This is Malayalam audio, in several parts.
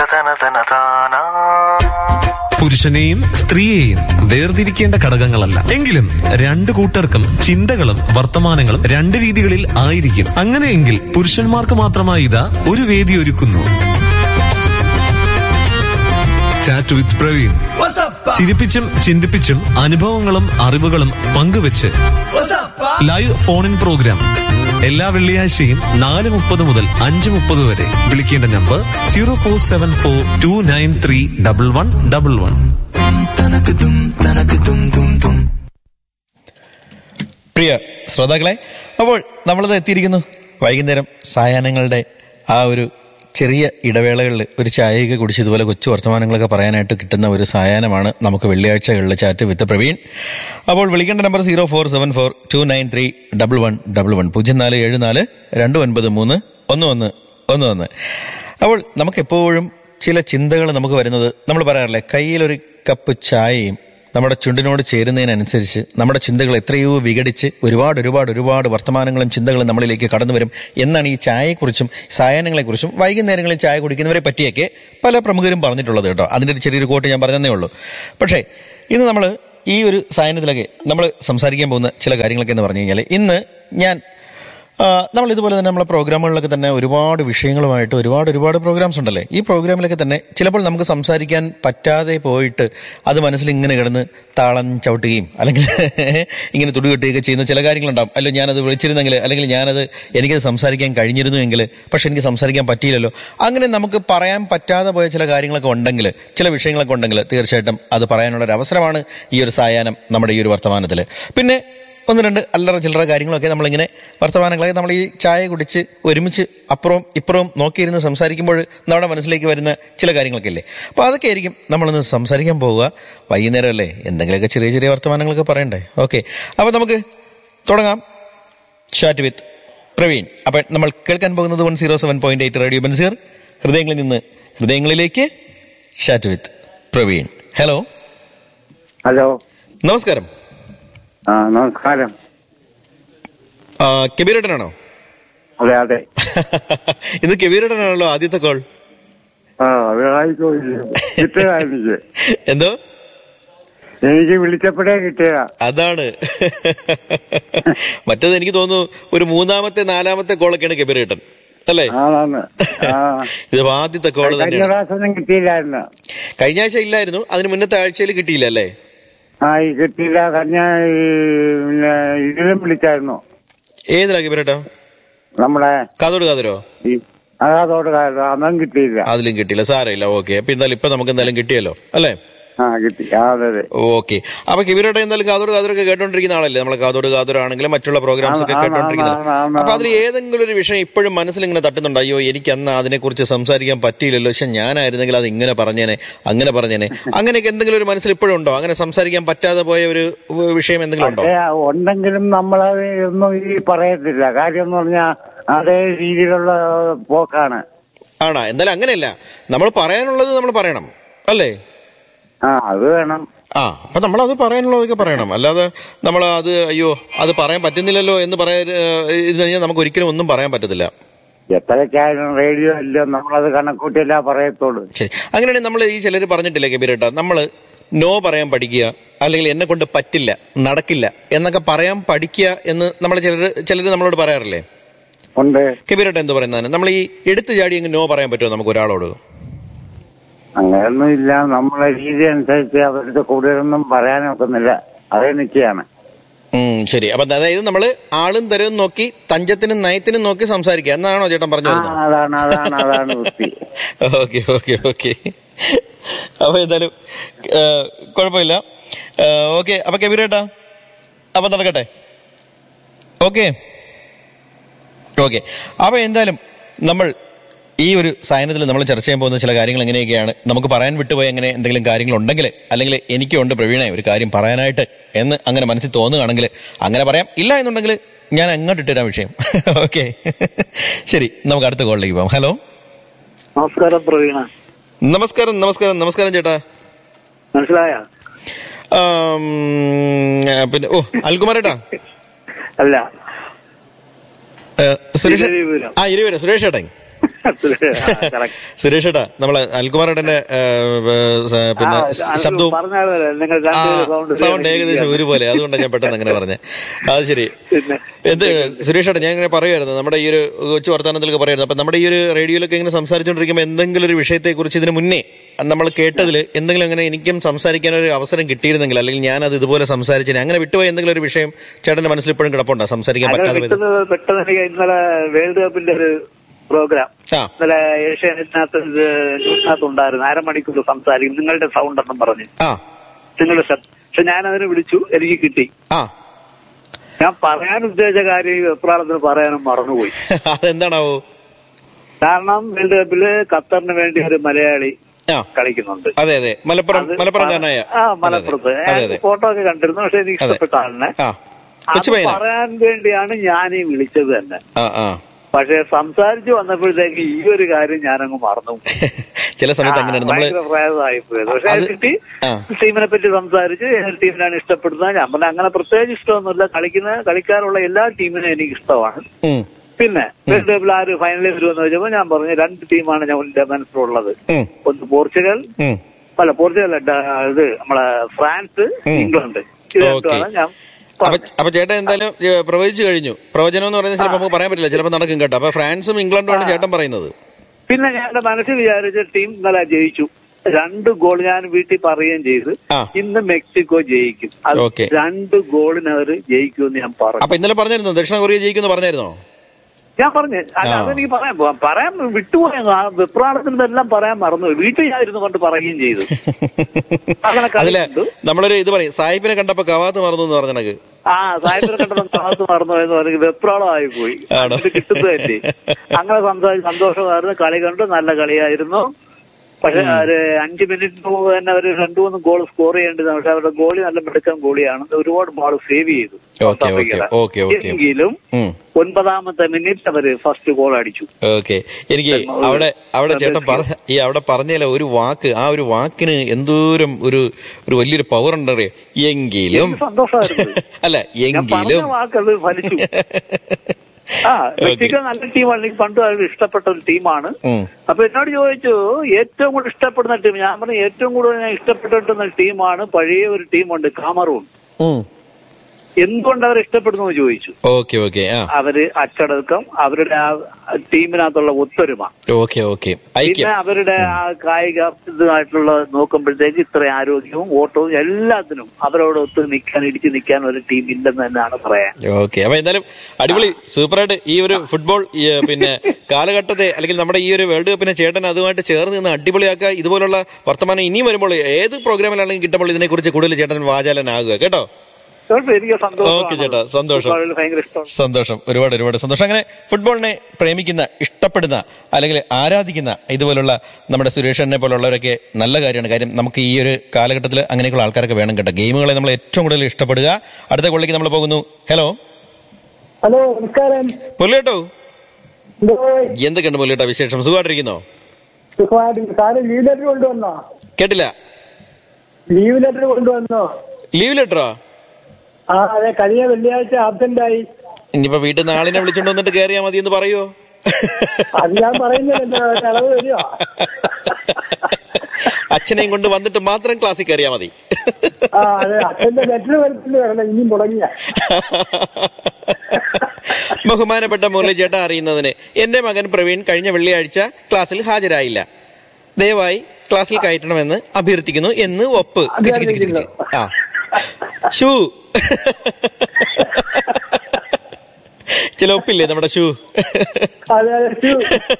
തന തന താനാ പുരുഷനെയും സ്ത്രീയെയും വേർതിരിക്കേണ്ട ഘടകങ്ങളല്ല എങ്കിലും രണ്ടു കൂട്ടർക്കും ചിന്തകളും വർത്തമാനങ്ങളും രണ്ട് രീതികളിൽ ആയിരിക്കും അങ്ങനെയെങ്കിൽ പുരുഷന്മാർക്ക് മാത്രമായി ഇതാ ഒരു വേദി ഒരുക്കുന്നു ചാറ്റ് വിത്ത് പ്രവീൺ ചിരിപ്പിച്ചും ചിന്തിപ്പിച്ചും അനുഭവങ്ങളും അറിവുകളും പങ്കുവെച്ച് ലൈവ് ഫോൺ ഇൻ പ്രോഗ്രാം എല്ലാ വെള്ളിയാഴ്ചയും നാല് മുപ്പത് മുതൽ അഞ്ച് മുപ്പത് വരെ വിളിക്കേണ്ട number zero four seven four two nine three double one double one പ്രിയ ശ്രോതാക്കളെ അപ്പോൾ നമ്മളത് എത്തിയിരിക്കുന്നു വൈകുന്നേരം സായാഹ്നങ്ങളുടെ ആ ഒരു ചെറിയ ഇടവേളകളിൽ ഒരു ചായയൊക്കെ കുടിച്ച് ഇതുപോലെ കൊച്ചു വർത്തമാനങ്ങളൊക്കെ പറയാനായിട്ട് കിട്ടുന്ന ഒരു സായാഹ്നമാണ് നമുക്ക് വെള്ളിയാഴ്ചകളിൽ ചാറ്റ് വിത്ത് പ്രവീൺ അപ്പോൾ വിളിക്കേണ്ട number zero four seven four two nine three double one double one പൂജ്യം നാല് ഏഴ് നാല് രണ്ട് ഒൻപത് മൂന്ന് ഒന്ന് ഒന്ന് ഒന്ന് ഒന്ന് അപ്പോൾ നമുക്ക് എപ്പോഴും ചില ചിന്തകൾ നമുക്ക് വരുന്നത് നമ്മൾ പറയാറില്ലേ കയ്യിലൊരു കപ്പ് ചായയും നമ്മുടെ ചുണ്ടിനോട് ചേരുന്നതിനനുസരിച്ച് നമ്മുടെ ചിന്തകൾ എത്രയോ വിഘടിച്ച് ഒരുപാട് ഒരുപാട് ഒരുപാട് വർത്തമാനങ്ങളും ചിന്തകളും നമ്മളിലേക്ക് കടന്നു വരും എന്നാണ് ഈ ചായയെക്കുറിച്ചും സായാഹ്നങ്ങളെക്കുറിച്ചും വൈകുന്നേരങ്ങളിൽ ചായ കുടിക്കുന്നവരെ പറ്റിയൊക്കെ പല പ്രമുഖരും പറഞ്ഞിട്ടുള്ളത് കേട്ടോ അതിൻ്റെ ഒരു ചെറിയൊരു കോട്ട് ഞാൻ പറഞ്ഞതേ ഉള്ളൂ പക്ഷേ ഇന്ന് നമ്മൾ ഈ ഒരു സായനത്തിലൊക്കെ നമ്മൾ സംസാരിക്കാൻ പോകുന്ന ചില കാര്യങ്ങളൊക്കെ എന്ന് പറഞ്ഞു കഴിഞ്ഞാൽ ഇന്ന് ഞാൻ ആ, നമ്മൾ ഇതുപോലെ തന്നെ നമ്മളെ പ്രോഗ്രാമുകളിലൊക്കെ തന്നെ ഒരുപാട് വിഷയങ്ങളുമായിട്ട് ഒരുപാട് ഒരുപാട് പ്രോഗ്രാംസ് ഉണ്ടല്ലേ ഈ പ്രോഗ്രാമിലൊക്കെ തന്നെ ചിലപ്പോൾ നമുക്ക് സംസാരിക്കാൻ പറ്റാതെ പോയിട്ട് അത് മനസ്സിൽ ഇങ്ങനെ കിടന്ന് താളം ചവിട്ടുകയും അല്ലെങ്കിൽ ഇങ്ങനെ തുടി കെട്ടുകയൊക്കെ ചെയ്യുന്ന ചില കാര്യങ്ങളുണ്ടാവും അല്ലോ ഞാനത് വിളിച്ചിരുന്നെങ്കിൽ അല്ലെങ്കിൽ ഞാനത് എനിക്കത് സംസാരിക്കാൻ കഴിഞ്ഞിരുന്നുവെങ്കിൽ പക്ഷെ എനിക്ക് സംസാരിക്കാൻ പറ്റിയില്ലല്ലോ അങ്ങനെ നമുക്ക് പറയാൻ പറ്റാതെ പോയ ചില കാര്യങ്ങളൊക്കെ ഉണ്ടെങ്കിൽ ചില വിഷയങ്ങളൊക്കെ ഉണ്ടെങ്കിൽ തീർച്ചയായിട്ടും അത് പറയാനുള്ള ഒരു അവസരമാണ് ഈ ഒരു സായാഹ്നം നമ്മുടെ ഈ ഒരു വർത്തമാനത്തിൽ പിന്നെ ഒന്ന് രണ്ട് അല്ലറ ചില്ലറ കാര്യങ്ങളൊക്കെ നമ്മളിങ്ങനെ വർത്തമാനങ്ങളൊക്കെ നമ്മൾ ഈ ചായ കുടിച്ച് ഒരുമിച്ച് അപ്പുറവും ഇപ്പുറവും നോക്കിയിരുന്ന് സംസാരിക്കുമ്പോൾ നമ്മുടെ മനസ്സിലേക്ക് വരുന്ന ചില കാര്യങ്ങളൊക്കെ ഇല്ലേ അപ്പോൾ അതൊക്കെ ആയിരിക്കും നമ്മളൊന്ന് സംസാരിക്കാൻ പോവുക വൈകുന്നേരം അല്ലേ എന്തെങ്കിലുമൊക്കെ ചെറിയ ചെറിയ വർത്തമാനങ്ങളൊക്കെ പറയണ്ടേ ഓക്കെ അപ്പോൾ നമുക്ക് തുടങ്ങാം ഷാറ്റ് വിത്ത് പ്രവീൺ അപ്പോൾ നമ്മൾ കേൾക്കാൻ പോകുന്നത് one zero seven point eight radio Benziger ഹൃദയങ്ങളിൽ നിന്ന് ഹൃദയങ്ങളിലേക്ക് chat with Praveen hello hello നമസ്കാരം ആ നമസ്കാരം ആ, കബീരേട്ടനാണോ അതെ അതെ ഇത് കബീരേട്ടനാണല്ലോ ആദ്യത്തെ കോൾ ആ അതായിക്കോ കിട്ടിയതാ എനിക്ക് എന്തോ എനിക്ക് വിളിച്ചപ്പോഴേ കിട്ടിയതാ അതാണ് മറ്റത് എനിക്ക് തോന്നുന്നു ഒരു മൂന്നാമത്തെ നാലാമത്തെ കോളൊക്കെയാണ് കബീരേട്ടൻ അല്ലേ ആണാണ് ആ ഇത് ആദ്യത്തെ കോള് കഴിഞ്ഞ തന്നെയാണ് പ്രാവശ്യം കിട്ടിയില്ലായിരുന്നു കഴിഞ്ഞ ആഴ്ച ഇല്ലായിരുന്നു അതിന് മുന്നത്തെ ആഴ്ചയിൽ കിട്ടിയില്ല അല്ലേ ആ ഈ കിട്ടിയില്ല കഴിഞ്ഞ ഈ പിന്നെ ഇതിലും വിളിച്ചായിരുന്നു ഏതിലാ കബീരേട്ടാ നമ്മുടെ കാതോട് കാതോരോ ഈ അതാതോട് കാര്യം അന്നും കിട്ടിയില്ല അതിലും കിട്ടിയില്ല സാരമില്ല ഓക്കെ അപ്പൊ എന്തായാലും ഇപ്പൊ നമുക്ക് എന്തായാലും കിട്ടിയല്ലോ അല്ലേ ആ കിട്ടി ആ, അതെ അതെ ഓക്കെ അപ്പൊ കിബിരേട്ട എന്തായാലും കാതോട് കാതോരൊക്കെ കേട്ടോണ്ടിരിക്കുന്ന ആളല്ലേ നമ്മളെ കാതോട് കാതോരാണെങ്കിലും മറ്റുള്ള പ്രോഗ്രാംസ് ഒക്കെ ആണ്, ആണ്, കേട്ടോണ്ടിരിക്കുന്നത് ആണ്, ആണ്, അപ്പൊ അതിൽ ഏതെങ്കിലും ഒരു വിഷയം ഇപ്പോഴും മനസ്സിൽ ഇങ്ങനെ തട്ടുന്നുണ്ട് അയ്യോ എനിക്ക് അന്ന് അതിനെക്കുറിച്ച് സംസാരിക്കാൻ പറ്റിയില്ലല്ലോ പക്ഷെ ഞാനായിരുന്നെങ്കിൽ അത് ഇങ്ങനെ പറഞ്ഞേനെ അങ്ങനെ പറഞ്ഞേനെ അങ്ങനെയൊക്കെ എന്തെങ്കിലും ഒരു മനസ്സിൽ ഇപ്പോഴും ഉണ്ടോ അങ്ങനെ സംസാരിക്കാൻ പറ്റാതെ പോയ ഒരു വ- വിഷയം എന്തെങ്കിലും ഉണ്ടോ പക്ഷേ ഉണ്ടെങ്കിലും നമ്മളത് ഒന്നും ഈ പറയത്തില്ല കാര്യം എന്ന് പറഞ്ഞാൽ അതേ രീതിയിലുള്ള പോക്കാണ് ആണാ എന്തായാലും അങ്ങനെയല്ല നമ്മൾ പറയാനുള്ളത് നമ്മൾ പറയണം അല്ലേ ആ അത് വേണം ആ അപ്പൊ നമ്മൾ അത് പറയാനുള്ളതൊക്കെ പറയണം അല്ലാതെ നമ്മൾ അത് അയ്യോ അത് പറയാൻ പറ്റുന്നില്ലല്ലോ എന്ന് പറയാൻ ഇരുന്ന് കഴിഞ്ഞാൽ നമുക്ക് ഒരിക്കലും ഒന്നും പറയാൻ പറ്റത്തില്ല എത്രയ്ക്കായാലും റേഡിയോ ഇല്ല നമ്മളത് കണക്കൂട്ടിയല്ല പറയത്തുള്ളൂ ശരി അങ്ങനെയാണെങ്കിൽ നമ്മൾ ഈ ചിലർ പറഞ്ഞിട്ടില്ലേ കബീരേട്ട നമ്മൾ നോ പറയാൻ പഠിക്കുക അല്ലെങ്കിൽ എന്നെ കൊണ്ട് പറ്റില്ല നടക്കില്ല എന്നൊക്കെ പറയാൻ പഠിക്കുക എന്ന് നമ്മൾ ചിലർ ചിലർ നമ്മളോട് പറയാറില്ലേ ഉണ്ട് കബീരേട്ട എന്ത് പറയുന്നതാണ് നമ്മൾ ഈ എടുത്തു ചാടി അങ്ങ് നോ പറയാൻ പറ്റുമോ നമുക്ക് ഒരാളോട് അങ്ങനെയൊന്നും ഇല്ല നമ്മളെ രീതി അനുസരിച്ച് അവരുടെ കൂടുതലൊന്നും പറയാനൊക്കുന്നില്ല അതേ നിൽക്കുകയാണ് ഉം, ശരി അപ്പൊ അതായത് നമ്മൾ ആളും തരവും നോക്കി തഞ്ചത്തിനും നയത്തിനും നോക്കി സംസാരിക്കുക എന്നാണോ ചേട്ടൻ പറഞ്ഞു ആ വരുന്നത് അതാണ് അതാണ് അതാണ് വൃത്തി ഓക്കെ ഓക്കെ ഓക്കെ അപ്പൊ എന്തായാലും ആ, കുഴപ്പമില്ല ഓക്കെ അപ്പൊ കബീരേട്ടാ അപ്പൊ നടക്കട്ടെ ഓക്കെ ഓക്കെ അപ്പൊ എന്തായാലും നമ്മൾ ഈ ഒരു സായനത്തിൽ നമ്മൾ ചർച്ച ചെയ്യാൻ പോകുന്ന ചില കാര്യങ്ങൾ എങ്ങനെയൊക്കെയാണ് നമുക്ക് പറയാൻ വിട്ടുപോയ എങ്ങനെ എന്തെങ്കിലും കാര്യങ്ങൾ ഉണ്ടെങ്കിൽ അല്ലെങ്കിൽ എനിക്കുണ്ട് പ്രവീണ ഒരു കാര്യം പറയാനായിട്ട് എന്ന് അങ്ങനെ മനസ്സിൽ തോന്നുകയാണെങ്കിൽ അങ്ങനെ പറയാം ഇല്ല എന്നുണ്ടെങ്കിൽ ഞാൻ അങ്ങോട്ട് ഇട്ടുതരാം വിഷയം ഓക്കെ ശരി നമുക്ക് അടുത്ത കോളിലേക്ക് പോകാം ഹലോ നമസ്കാരം പ്രവീണ നമസ്കാരം നമസ്കാരം നമസ്കാരം ചേട്ടാ മനസ്സിലായ ആം, ആ, പിന്നെ ഓ അൽകുമാരേട്ടാ അല്ല ഏ, സുരേഷ് ഇരുവീരം. ആ ഇരുവരും സുരേഷ് ചേട്ടൻ correct. സുരേഷ് ഏട്ടാ നമ്മളെ അൽകുമാറേട്ടന്റെ ഏ, ഏ, സ- പിന്നെ ആ, അത് ശബ്ദവും പറഞ്ഞാലേ നിങ്ങൾ ആ, രണ്ടുപേരും sound സൗണ്ട് ശരിയാക്കി ഏകദേശം ഒരുപോലെ അതുകൊണ്ടാണ് ഞാൻ പെട്ടെന്ന് അങ്ങനെ പറഞ്ഞത് അത് ശരി പിന്നെ എന്ത് സുരേഷ് ഏട്ടാ ഞാൻ ഇങ്ങനെ പറയുമായിരുന്നു നമ്മുടെ ഈ ഒരു കൊച്ചു വർത്തമാനത്തിലൊക്കെ പറയുമായിരുന്നു അപ്പൊ നമ്മുടെ ഈ ഒരു റേഡിയോയിലൊക്കെ ഇങ്ങനെ സംസാരിച്ചുകൊണ്ടിരിക്കുമ്പോൾ എന്തെങ്കിലും ഒരു വിഷയത്തെ കുറിച്ച് ഇതിന് മുന്നേ നമ്മൾ കേട്ടതിൽ എന്തെങ്കിലും അങ്ങനെ എനിക്കും സംസാരിക്കാൻ ഒരു അവസരം കിട്ടിയിരുന്നെങ്കിൽ അല്ലെങ്കിൽ ഞാൻ അത് ഇതുപോലെ സംസാരിച്ചതിന് അങ്ങനെ വിട്ടുപോയ എന്തെങ്കിലും ഒരു വിഷയം ചേട്ടന്റെ മനസ്സിൽ ഇപ്പോഴും കിടപ്പുണ്ടോ സംസാരിക്കാൻ അങ്ങനെ പറ്റാതെ പോയത്? കിട്ടുന്നത് പെട്ടെന്ന് എനിക്ക് ഇന്നലെ വേൾഡ് കപ്പിന്റെ ഒരു പ്രോഗ്രാം ആ ഇന്നലെ ഏഷ്യാനെറ്റിനകത്ത് ഇത് ന്യൂസിനകത്ത് ഉണ്ടായിരുന്നു അരമണിക്കൂർ സംസാരിക്കും നിങ്ങളുടെ സൗണ്ട് എന്നും പറഞ്ഞ് ആ നിങ്ങളുടെ ശബ്ദം പക്ഷെ ഞാൻ അതിന് വിളിച്ചു എനിക്ക് കിട്ടി ആ ഞാൻ പറയാൻ ഉദ്ദേശിച്ച കാര്യം ഈ വെപ്രാളത്തിന് പറയാനും മറന്നുപോയി അതെന്താണാവോ കാരണം വേൾഡ് കപ്പില് ഖത്തറിന് വേണ്ടി ഒരു മലയാളി ആ കളിക്കുന്നുണ്ട് അതെ അതെ മലപ്പുറം അത് മലപ്പുറംകാരനായ ആ അതെ, അതെ. മലപ്പുറത്ത് അതെ അതെ ഫോട്ടോ ഒക്കെ കണ്ടിരുന്നു പക്ഷെ എനിക്ക് അതെ. ഇഷ്ടപ്പെട്ട ആളിനെ ആ അത് കൊച്ചു പയ്യനാ പറയാൻ വേണ്ടിയാണ് ഞാൻ ഈ വിളിച്ചത് തന്നെ ആ ആ പക്ഷെ സംസാരിച്ചു വന്നപ്പോഴത്തേക്ക് ഈ ഒരു കാര്യം ഞാനങ്ങ് മറന്നു ചില സമയത്ത് അങ്ങനെയാണ് നമ്മള് ഭയങ്കര പ്രയാസമായി പോയത് പക്ഷെ അത് അത് കിട്ടി ആ. ടീമിനെ പറ്റി സംസാരിച്ച് ഏത് ടീമിനാണ് ഇഷ്ടപ്പെടുന്നത് ഞാൻ പറഞ്ഞ അങ്ങനെ പ്രത്യേകിച്ച് ഇഷ്ടമൊന്നുമില്ല കളിക്കുന്ന കളിക്കാറുള്ള എല്ലാ ടീമിനും എനിക്ക് ഇഷ്ടമാണ് ഉം, പിന്നെ വേൾഡ് കപ്പിൽ ആര് ഫൈനലിൽ വരുമെന്ന് ചോദിച്ചപ്പോൾ ഞാൻ പറഞ്ഞു രണ്ട് ടീമാണ് ഞാൻ എന്റെ മനസ്സിലുള്ളത് ഉം, ഒന്ന് പോർച്ചുഗൽ ഉം. അല്ല പോർച്ചുഗൽ അല്ല ഡ- ഇത് നമ്മളെ ഫ്രാൻസ് ഉം. ഇംഗ്ലണ്ട് ഇത് ഓക്കേ. രണ്ടുമാണ് ഞാൻ അപ്പൊ പറഞ്ഞത്. അപ്പൊ ചേട്ടൻ എന്തായാലും ഏ, പ്രവചിച്ചു കഴിഞ്ഞു പ്രവചനം എന്ന് പറയുന്നത് ചിലപ്പോൾ നമുക്ക് പറയാൻ പറ്റില്ല ചിലപ്പോൾ നടക്കും കേട്ടോ അപ്പൊ ഫ്രാൻസും ഇംഗ്ലണ്ടുമാണ് ചേട്ടൻ പറയുന്നത് പിന്നെ ഞാൻ എന്റെ മനസ്സിൽ വിചാരിച്ച ടീം ഇന്നലെ ജയിച്ചു രണ്ട് ഗോൾ ഞാൻ വീട്ടിൽ പറയുകയും ചെയ്തു ആ. ഇന്ന് മെക്സിക്കോ ജയിക്കും അത് ഓക്കേ. രണ്ട് ഗോളിന് അവർ ജയിക്കുമെന്ന് ഞാൻ പറഞ്ഞു അപ്പൊ ഇന്നലെ പറഞ്ഞിരുന്നു ദക്ഷിണ കൊറിയ ജയിക്കുമെന്ന് പറഞ്ഞായിരുന്നോ ഞാൻ പറഞ്ഞു അല്ല ആ. അതെനിക്ക് പറയാൻ പോ- പറയാൻ വിട്ടുപോയ ആ വെപ്രാളത്തിൽ എല്ലാം പറയാൻ മറന്നു വീട്ടിൽ ഞാൻ ഇരുന്ന് കൊണ്ട് പറയുകയും ചെയ്തു അങ്ങനെ അതില് കളിച്ചു നമ്മളൊരു ഇത് പറയും സാഹിബിനെ കണ്ടപ്പോ കവാത്ത് മറന്നു എന്ന് പറഞ്ഞ കണക്ക് ആ സാഹിത്യം കണ്ടപ്പോൾ കാലത്ത് മറന്നു എന്ന് പറഞ്ഞ് വെപ്രാളമായി പോയി ആണോ? ഇത് കിട്ടുന്നതല്ലേ അങ്ങനെ സംസാരിച്ച് സന്തോഷമായിരുന്നു കളി കണ്ടു നല്ല കളിയായിരുന്നു പക്ഷെ ഒരു അഞ്ച് മിനിറ്റ് മുമ്പ് തന്നെ അവർ രണ്ടു മൂന്ന് ഗോൾ സ്കോർ ചെയ്യേണ്ടത് പക്ഷെ അവരുടെ ഗോളി നല്ല മിടുക്കൻ ഗോളിയാണ് ഒരുപാട് ബോൾ സേവ് ചെയ്തു ഓക്കേ, ഓക്കേ, ഓക്കേ, ഓക്കേ. എങ്കിലും ഉം. ഒൻപതാമത്തെ മിനിറ്റ് അവര് ഫസ്റ്റ് ഗോൾ അടിച്ചു ഓക്കെ എനിക്ക് അവിടെ അവിടെ ചേട്ടൻ പറഞ്ഞ ഈ അവിടെ പറഞ്ഞില്ല ഒരു വാക്ക് ആ ഒരു വാക്കിന് എന്തോരം ഒരു ഒരു വലിയൊരു പവർ ഉണ്ടറിയ എങ്കിലും എനിക്ക് സന്തോഷമായിരുന്നു അല്ല ഞാൻ പറഞ്ഞ എങ്കിലും വാക്കത് ഫലിച്ചു ആ മെക്സിക്കോ നല്ല ടീമാണ് എനിക്ക് പണ്ട് അത് ഇഷ്ടപ്പെട്ട ഒരു ടീമാണ് ഉം. അപ്പൊ എന്നോട് ചോദിച്ചു ഏറ്റവും കൂടുതൽ ഇഷ്ടപ്പെടുന്ന ടീം ഞാൻ പറഞ്ഞു ഏറ്റവും കൂടുതൽ ഞാൻ ഇഷ്ടപ്പെട്ടിട്ടുന്ന ടീമാണ് പഴയ ഒരു ടീമുണ്ട് കാമറൂൺ ഉം. എന്തുകൊണ്ട് അവർ ഇഷ്ടപ്പെടുന്നു എന്ന് ചോദിച്ചു ഓക്കെ ഓക്കെ ആ അവര് അച്ചടക്കം അവരുടെ ആ ടീമിനകത്തുള്ള ഒത്തൊരുമ ഓക്കെ ഓക്കെ പിന്നെ ഐക്യം അവരുടെ ആ കായിക ഇതായിട്ടുള്ള നോക്കുമ്പോഴത്തേക്ക് ഇത്ര ആരോഗ്യവും ഓട്ടവും എല്ലാത്തിനും അവരോട് ഒത്ത് നിൽക്കാൻ ഇടിച്ചു നിൽക്കാൻ ഒരു ടീം ഇല്ലെന്ന് തന്നെയാണ് പറയാൻ ഓക്കെ അപ്പൊ എന്തായാലും അടിപൊളി സൂപ്പറായിട്ട് ഈ ഒരു ഫുട്ബോൾ ഈ, പിന്നെ കാലഘട്ടത്തെ അല്ലെങ്കിൽ നമ്മുടെ ഈ ഒരു വേൾഡ് കപ്പിനെ ചേട്ടൻ അതുമായിട്ട് ചേർന്ന് നിന്ന് അടിപൊളിയാക്കുക ഇതുപോലുള്ള വർത്തമാനം ഇനിയും വരുമ്പോൾ ഏത് പ്രോഗ്രാമിലാണെങ്കിൽ കിട്ടുമ്പോൾ ഇതിനെക്കുറിച്ച് കൂടുതൽ ചേട്ടൻ വാചാലനാകുക കേട്ടോ അതുകൊണ്ട് എനിക്ക് ഓക്കേ ചേട്ടാ, സന്തോഷം. ഫുട്ബോളിൽ ഭയങ്കര ഇഷ്ടമാണ് സന്തോഷം ഒരുപാട് ഒരുപാട് സന്തോഷം അങ്ങനെ ഫുട്ബോളിനെ പ്രേമിക്കുന്ന ഇഷ്ടപ്പെടുന്ന അല്ലെങ്കിൽ ആരാധിക്കുന്ന ഇതുപോലുള്ള നമ്മുടെ സുരേഷനെ പോലുള്ളവരൊക്കെ നല്ല കാര്യമാണ് കാര്യം നമുക്ക് ഈ ഒരു കാലഘട്ടത്തിൽ അങ്ങനെയൊക്കെയുള്ള ആൾക്കാരൊക്കെ വേണം കേട്ടോ ഗെയിമുകളെ നമ്മൾ ഏറ്റവും കൂടുതൽ ഇഷ്ടപ്പെടുക അടുത്ത കൊള്ളിക്ക് നമ്മൾ പോകുന്നു ഹലോ ഹലോ നമസ്കാരം മുരളിയേട്ടോ എന്തോ എന്തൊക്കെയുണ്ട് മുരളിയേട്ടാ വിശേഷം സുഖമായിട്ടിരിക്കുന്നോ സുഖമായിട്ട് സാറ് ലീവ് ലെറ്റർ കൊണ്ടുവന്നോ കേട്ടില്ല ലീവ് ലെറ്റർ കൊണ്ടുവന്നോ ലീവ് ലെറ്ററോ ആ അതെ കഴിഞ്ഞ വെള്ളിയാഴ്ച ആബ്സെന്റ് ആയി ഇനിയിപ്പോ വീട്ടിൽ നിന്ന് ആളിനെ വിളിച്ചോണ്ട് വന്നിട്ട് കയറിയാ മതി എന്ന് പറയുമോ അത് ഞാൻ പറയുന്നില്ല അളവ് വരുമോ അച്ഛനെയും കൊണ്ട് വന്നിട്ട് മാത്രം ക്ലാസ്സിൽ കയറിയാ മതി ആ അതെ അച്ഛന്റെ ലെറ്റർ വരുത്തില്ല വരണം ഇനിയും തുടങ്ങിയ ബഹുമാനപ്പെട്ട മുരളി ചേട്ട അറിയുന്നതിന് എന്റെ മകൻ പ്രവീൺ കഴിഞ്ഞ വെള്ളിയാഴ്ച ക്ലാസ്സിൽ ഹാജരായില്ല ദയവായി ക്ലാസ്സിൽ കയറ്റണമെന്ന് അഭ്യർത്ഥിക്കുന്നു എന്ന് ഒപ്പ് കിച്ച് കിച്ച് കിച്ച് കിച്ച്. ആ ഷൂ ചില ഒപ്പില്ലേ നമ്മുടെ ഷൂ അതെ അതെ ശു.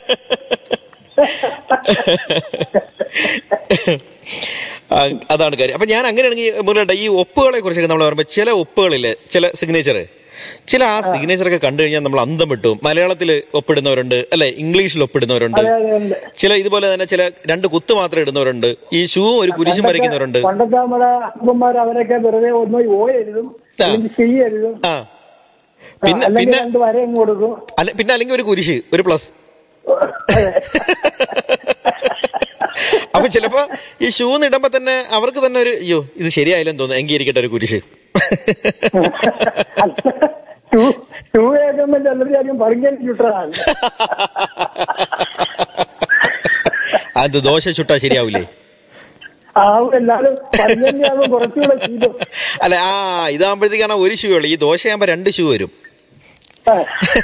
ആ, അതാണ് കാര്യം അപ്പൊ ഞാൻ അങ്ങനെയാണെങ്കിൽ മുരളിയേട്ടാ ഈ ഒപ്പുകളെ കുറിച്ചൊക്കെ നമ്മൾ പറയുമ്പോൾ ചില ഒപ്പുകളില്ലേ ചില സിഗ്നേച്ചർ ചില ആ സിഗ്നേച്ചർ ഒക്കെ കണ്ടു കഴിഞ്ഞാൽ നമ്മൾ അന്തം വിട്ടു മലയാളത്തിൽ ഒപ്പിടുന്നവരുണ്ട് അല്ലെ ഇംഗ്ലീഷിൽ ഒപ്പിടുന്നവരുണ്ട് അതെ അതെ ഉണ്ട് ചില ഇതുപോലെ തന്നെ ചില രണ്ട് കുത്ത് മാത്രം ഇടുന്നവരുണ്ട് ഈ ഷൂ ഒരു കുരിശും വരയ്ക്കുന്നവരുണ്ട് പണ്ടത്തെ നമ്മുടെ അപ്പന്മാർ അവരൊക്കെ വെറുതെ ഒന്ന് ഓ എഴുതും ആ. അല്ലെങ്കിൽ സി എഴുതും ആ ആ, പിന്നെ അല്ലെങ്കിൽ പിന്നെ രണ്ട് വരയും കൊടുക്കും അല്ല പിന്നെ അല്ലെങ്കിൽ ഒരു കുരിശ് ഒരു പ്ലസ് അതെ. അപ്പൊ ചിലപ്പോ ഈ ഷൂ ഇടുമ്പോ തന്നെ അവർക്ക് തന്നെ ഒരു അയ്യോ ഇത് ശരിയായില്ലെന്ന് തോന്നുന്നു എങ്കിൽ ഇരിക്കട്ടെ ഒരു കുരിശ് ടൂ ടൂ കേൾക്കുമ്പോൾ ചിലർ കാര്യം പറഞ്ഞാൽ ചുട്ടതാണ് അത് ദോശ ചുട്ടാ ശരിയാവില്ലേ ആവും എന്നാലും പതിനഞ്ചാകുമ്പോൾ കുറച്ചുകൂടെ ശീലം അല്ല ആ ഇതാകുമ്പോഴത്തേക്കാണ് ഒരു ഷൂ ഉള്ളു ഈ ദോശയാകുമ്പോ രണ്ട് ഷൂ വരും ആ.